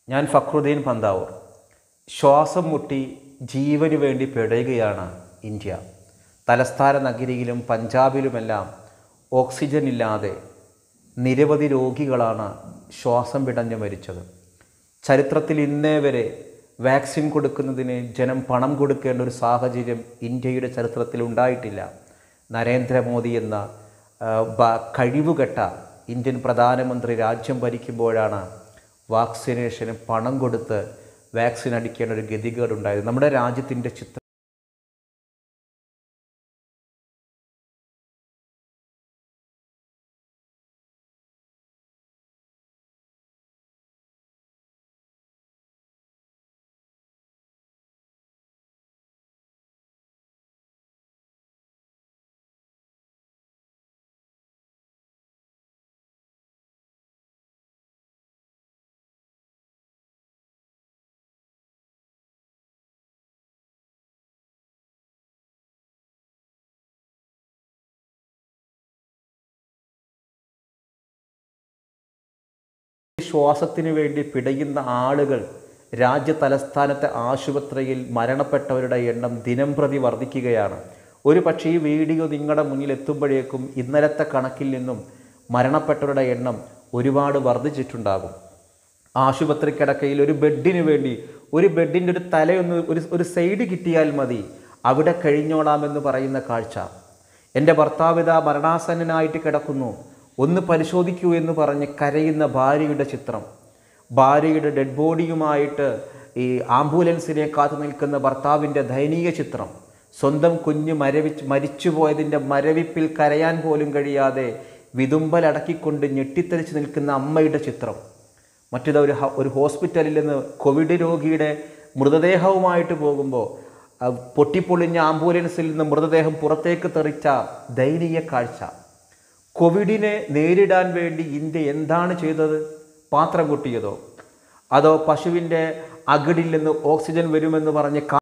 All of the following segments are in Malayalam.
ഞാൻ ഫക്രുദ്ദീൻ പന്താവൂർ ശ്വാസം മുട്ടി ജീവന് വേണ്ടി പിടയുകയാണ് ഇന്ത്യ തലസ്ഥാന നഗരിയിലും പഞ്ചാബിലുമെല്ലാം ഓക്സിജൻ ഇല്ലാതെ നിരവധി രോഗികളാണ് ശ്വാസം പിടഞ്ഞ് മരിച്ചത് ചരിത്രത്തിൽ ഇന്നേ വരെ വാക്സിൻ കൊടുക്കുന്നതിന് ജനം പണം കൊടുക്കേണ്ട ഒരു സാഹചര്യം ഇന്ത്യയുടെ ചരിത്രത്തിൽ ഉണ്ടായിട്ടില്ല നരേന്ദ്രമോദി എന്ന ആ, ബ- കഴിവുകെട്ട ഇന്ത്യൻ പ്രധാനമന്ത്രി രാജ്യം ഭരിക്കുമ്പോഴാണ് വാക്സിനേഷന് പണം കൊടുത്ത് വാക്സിൻ അടിക്കേണ്ട ഒരു ഗതികേടുണ്ടായത് നമ്മുടെ രാജ്യത്തിൻ്റെ ചിത്രം ശ്വാസത്തിന് വേണ്ടി പിടയുന്ന ആളുകൾ രാജ്യ തലസ്ഥാനത്തെ ആശുപത്രിയിൽ മരണപ്പെട്ടവരുടെ എണ്ണം ദിനം പ്രതി വർദ്ധിക്കുകയാണ് ഒരു പക്ഷേ ഈ വീഡിയോ നിങ്ങളുടെ മുന്നിൽ എത്തുമ്പോഴേക്കും ഇന്നലത്തെ കണക്കിൽ നിന്നും മരണപ്പെട്ടവരുടെ എണ്ണം ഒരുപാട് വർദ്ധിച്ചിട്ടുണ്ടാകും ആശുപത്രി കിടക്കയിൽ ഒരു ബെഡിന് വേണ്ടി ഒരു ബെഡിൻ്റെ ഒരു തലയൊന്ന് ഒരു ഒരു സൈഡ് കിട്ടിയാൽ മതി അവിടെ കഴിഞ്ഞോളാമെന്ന് പറയുന്ന കാഴ്ച എൻ്റെ ഭർത്താവിത മരണാസന്നനായിട്ട് കിടക്കുന്നു ഒന്ന് പരിശോധിക്കൂ എന്ന് പറഞ്ഞ് കരയുന്ന ഭാര്യയുടെ ചിത്രം ഭാര്യയുടെ ഡെഡ് ബോഡിയുമായിട്ട് ഈ ആംബുലൻസിനെ കാത്തു നിൽക്കുന്ന ഭർത്താവിൻ്റെ ദയനീയ ചിത്രം സ്വന്തം കുഞ്ഞ് മരവിച്ച് മരിച്ചുപോയതിൻ്റെ മരവിപ്പിൽ കരയാൻ പോലും കഴിയാതെ വിതുമ്പലടക്കിക്കൊണ്ട് ഞെട്ടിത്തെറിച്ച് നിൽക്കുന്ന അമ്മയുടെ ചിത്രം മറ്റേത് ഒരു ഹ- ഒരു ഹോസ്പിറ്റലിൽ നിന്ന് കോവിഡ് രോഗിയുടെ മൃതദേഹവുമായിട്ട് പോകുമ്പോൾ ആ പൊട്ടിപ്പൊളിഞ്ഞ ആംബുലൻസിൽ നിന്ന് മൃതദേഹം പുറത്തേക്ക് തെറിച്ച ദയനീയ കാഴ്ച കോവിഡിനെ നേരിടാൻ വേണ്ടി ഇന്ത്യ എന്താണ് ചെയ്തത് പാത്രം കൊട്ടിയതോ അതോ പശുവിൻ്റെ അകിടിൽ നിന്ന് ഓക്സിജൻ വരുമെന്ന് പറഞ്ഞ് കാ-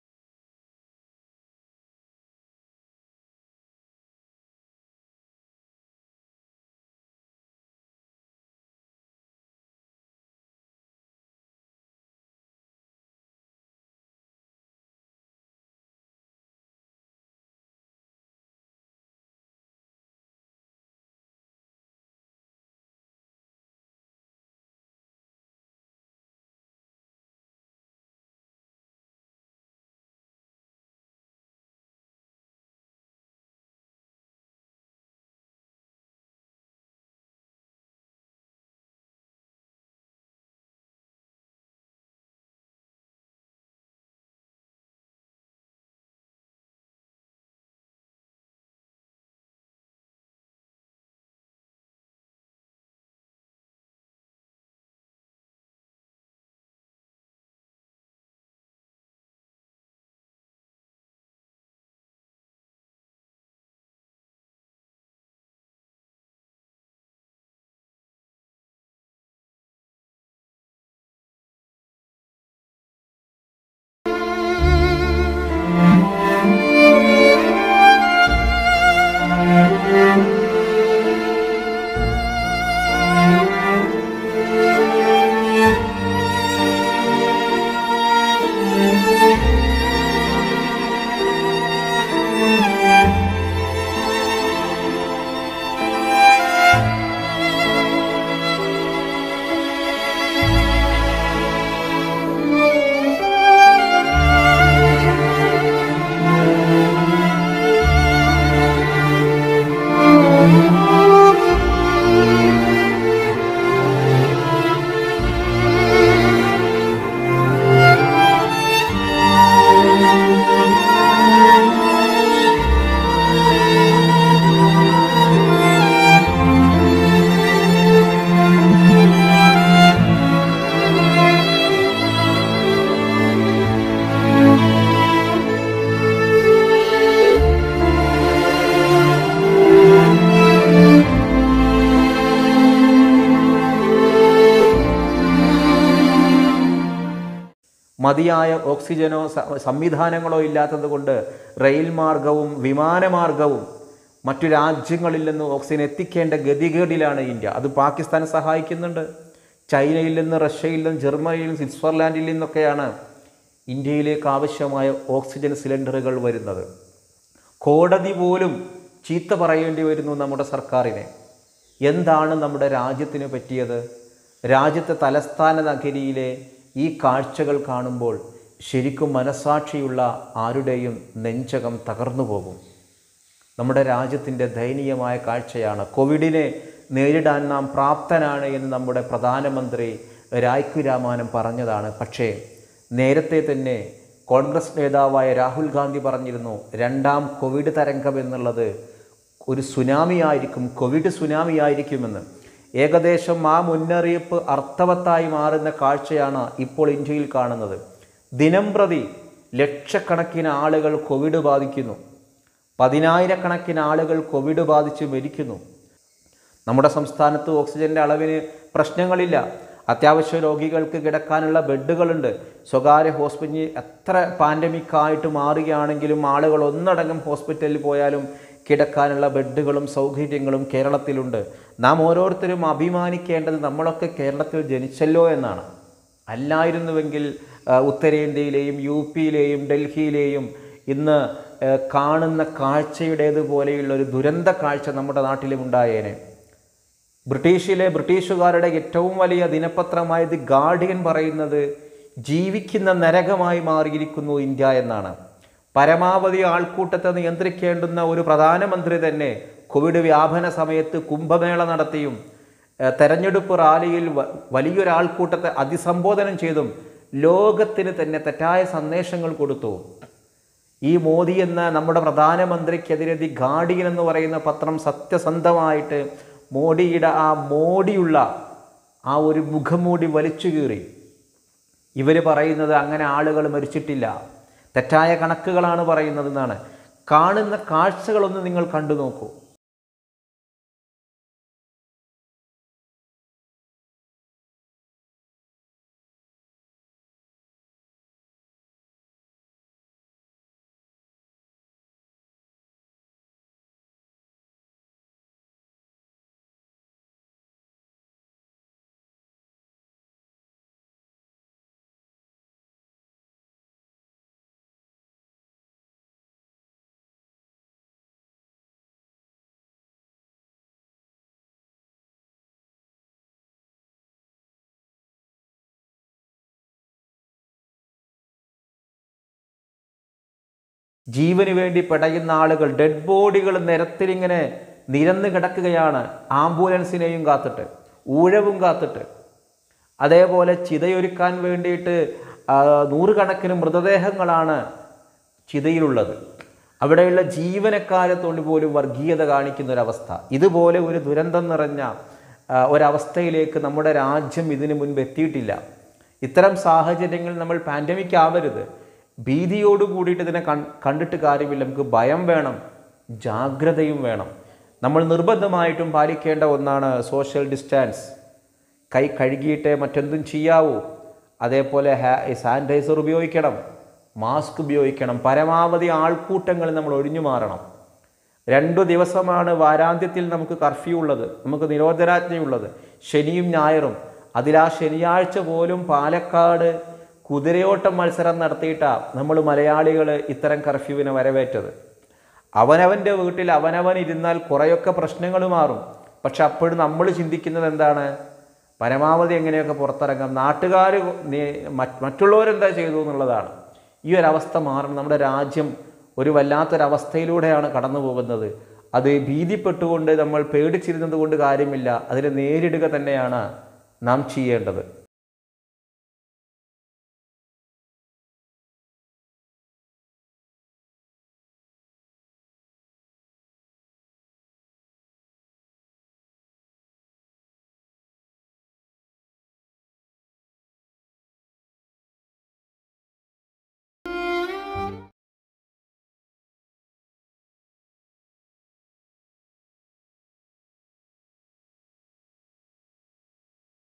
മതിയായ ഓക്സിജനോ സ- സംവിധാനങ്ങളോ ഇല്ലാത്തത് കൊണ്ട് റെയിൽ മാർഗവും വിമാനമാർഗവും മറ്റു രാജ്യങ്ങളിൽ നിന്ന് ഓക്സിജൻ എത്തിക്കേണ്ട ഗതികേടിലാണ് ഇന്ത്യ അത് പാകിസ്ഥാനെ സഹായിക്കുന്നുണ്ട് ചൈനയിൽ നിന്ന് റഷ്യയിൽ നിന്ന് ജർമ്മനിയിൽ നിന്ന് സ്വിറ്റ്സർലാൻഡിൽ നിന്നൊക്കെയാണ് ഇന്ത്യയിലേക്ക് ആവശ്യമായ ഓക്സിജൻ സിലിണ്ടറുകൾ വരുന്നത് കോടതി പോലും ചീത്ത പറയേണ്ടി വരുന്നു നമ്മുടെ സർക്കാരിനെ എന്താണ് നമ്മുടെ രാജ്യത്തിന് പറ്റിയത് രാജ്യത്തെ തലസ്ഥാന നഗരിയിലെ ഈ കാഴ്ചകൾ കാണുമ്പോൾ ശരിക്കും മനസാക്ഷിയുള്ള ആരുടെയും നെഞ്ചകം തകർന്നു പോകും നമ്മുടെ രാജ്യത്തിൻ്റെ ദയനീയമായ കാഴ്ചയാണ് കോവിഡിനെ നേരിടാൻ നാം പ്രാപ്തനാണ് എന്ന് നമ്മുടെ പ്രധാനമന്ത്രി രായ്ക്കു രാമാനം പറഞ്ഞതാണ് പക്ഷേ നേരത്തെ തന്നെ കോൺഗ്രസ് നേതാവായ രാഹുൽ ഗാന്ധി പറഞ്ഞിരുന്നു രണ്ടാം കോവിഡ് തരംഗം എന്നുള്ളത് ഒരു സുനാമി ആയിരിക്കും കോവിഡ് സുനാമി ആയിരിക്കുമെന്ന് ഏകദേശം ആ മുന്നറിയിപ്പ് അർത്ഥവത്തായി മാറുന്ന കാഴ്ചയാണ് ഇപ്പോൾ ഇന്ത്യയിൽ കാണുന്നത് ദിനം പ്രതി ലക്ഷക്കണക്കിന് ആളുകൾ കോവിഡ് ബാധിക്കുന്നു പതിനായിരക്കണക്കിന് ആളുകൾ കോവിഡ് ബാധിച്ച് മരിക്കുന്നു നമ്മുടെ സംസ്ഥാനത്ത് ഓക്സിജൻ്റെ അളവിന് പ്രശ്നങ്ങളില്ല അത്യാവശ്യ രോഗികൾക്ക് കിടക്കാനുള്ള ബെഡുകളുണ്ട് സ്വകാര്യ ഹോസ്പിറ്റലിൽ എത്ര പാൻഡമിക് ആയിട്ട് മാറുകയാണെങ്കിലും ആളുകൾ ഒന്നടങ്കം ഹോസ്പിറ്റലിൽ പോയാലും കിടക്കാനുള്ള ബെഡുകളും സൗകര്യങ്ങളും കേരളത്തിലുണ്ട് നാം ഓരോരുത്തരും അഭിമാനിക്കേണ്ടത് നമ്മളൊക്കെ കേരളത്തിൽ ജനിച്ചല്ലോ എന്നാണ് അല്ലായിരുന്നുവെങ്കിൽ ആ, ഉത്തരേന്ത്യയിലെയും യു പിയിലെയും ഡൽഹിയിലെയും ഇന്ന് ആ, കാണുന്ന കാഴ്ചയുടേതുപോലെയുള്ള ഒരു ദുരന്ത കാഴ്ച നമ്മുടെ നാട്ടിലും ഉണ്ടായേനെ ബ്രിട്ടീഷിലെ ബ്രിട്ടീഷുകാരുടെ ഏറ്റവും വലിയ ദിനപത്രമായ ദി ഗാർഡിയൻ പറയുന്നത് ജീവിക്കുന്ന നരകമായി മാറിയിരിക്കുന്നു ഇന്ത്യ എന്നാണ് പരമാവധി ആൾക്കൂട്ടത്തെ നിയന്ത്രിക്കേണ്ടുന്ന ഒരു പ്രധാനമന്ത്രി തന്നെ കോവിഡ് വ്യാപന സമയത്ത് കുംഭമേള നടത്തിയും ഏഹ്, തെരഞ്ഞെടുപ്പ് റാലിയിൽ വ- വലിയൊരാൾക്കൂട്ടത്തെ അതിസംബോധനം ചെയ്തും ലോകത്തിന് തന്നെ തെറ്റായ സന്ദേശങ്ങൾ കൊടുത്തു ഈ മോദി എന്ന നമ്മുടെ പ്രധാനമന്ത്രിക്കെതിരെ ദി ഗാർഡിയൻ എന്ന് പറയുന്ന പത്രം സത്യസന്ധമായിട്ട് മോഡിയുടെ ആ മോടിയുള്ള ആ ഒരു മുഖംമൂടി വലിച്ചു കീറി ഇവർ പറയുന്നത് അങ്ങനെ ആളുകൾ മരിച്ചിട്ടില്ല തെറ്റായ കണക്കുകളാണ് പറയുന്നതെന്നാണ് കാണുന്ന കാഴ്ചകളൊന്ന് നിങ്ങൾ കണ്ടു നോക്കൂ ജീവന് വേണ്ടി പിടയുന്ന ആളുകൾ ഡെഡ് ബോഡികൾ നിരത്തിലിങ്ങനെ നിരന്ന് കിടക്കുകയാണ് ആംബുലൻസിനെയും കാത്തിട്ട് ഊഴവും കാത്തിട്ട് അതേപോലെ ചിതയൊരുക്കാൻ വേണ്ടിയിട്ട് ആ, നൂറുകണക്കിന് മൃതദേഹങ്ങളാണ് ചിതയിലുള്ളത് അവിടെയുള്ള ജീവനക്കാരെ തൊണ്ട് പോലും വർഗീയത കാണിക്കുന്ന ഒരവസ്ഥ ഇതുപോലെ ഒരു ദുരന്തം നിറഞ്ഞ ആ, ഒരവസ്ഥയിലേക്ക് നമ്മുടെ രാജ്യം ഇതിനു മുൻപ് എത്തിയിട്ടില്ല ഇത്തരം സാഹചര്യങ്ങൾ നമ്മൾ പാൻഡമിക് ആവരുത് ഭീതിയോട് കൂടിയിട്ട് ഇതിനെ കൺ കണ്ടിട്ട് കാര്യമില്ല നമുക്ക് ഭയം വേണം ജാഗ്രതയും വേണം നമ്മൾ നിർബന്ധമായിട്ടും പാലിക്കേണ്ട ഒന്നാണ് സോഷ്യൽ ഡിസ്റ്റൻസ് കൈ കഴുകിയിട്ടേ മറ്റെന്തും ചെയ്യാവൂ അതേപോലെ ഹാ സാനിറ്റൈസർ ഉപയോഗിക്കണം മാസ്ക് ഉപയോഗിക്കണം പരമാവധി ആൾക്കൂട്ടങ്ങൾ നമ്മൾ ഒഴിഞ്ഞു മാറണം രണ്ടു ദിവസമാണ് വാരാന്ത്യത്തിൽ നമുക്ക് കർഫ്യൂ ഉള്ളത് നമുക്ക് നിരോധനാജ്ഞയുള്ളത് ശനിയും ഞായറും അതിൽ ആ ശനിയാഴ്ച പോലും പാലക്കാട് കുതിരയോട്ടം മത്സരം നടത്തിയിട്ടാണ് നമ്മൾ മലയാളികൾ ഇത്തരം കർഫ്യൂവിനെ വരവേറ്റത് അവനവൻ്റെ വീട്ടിൽ അവനവൻ ഇരുന്നാൽ കുറേയൊക്കെ പ്രശ്നങ്ങൾ മാറും പക്ഷെ അപ്പോഴും നമ്മൾ ചിന്തിക്കുന്നത് എന്താണ് പരമാവധി എങ്ങനെയൊക്കെ പുറത്തിറങ്ങാം നാട്ടുകാർ മറ്റുള്ളവരെന്താ ചെയ്തു എന്നുള്ളതാണ് ഈ ഒരവസ്ഥ മാറണം നമ്മുടെ രാജ്യം ഒരു വല്ലാത്തൊരവസ്ഥയിലൂടെയാണ് കടന്നു പോകുന്നത് അത് ഭീതിപ്പെട്ടുകൊണ്ട് നമ്മൾ പേടിച്ചിരുന്നത് കൊണ്ട് കാര്യമില്ല അതിനെ നേരിടുക തന്നെയാണ് നാം ചെയ്യേണ്ടത്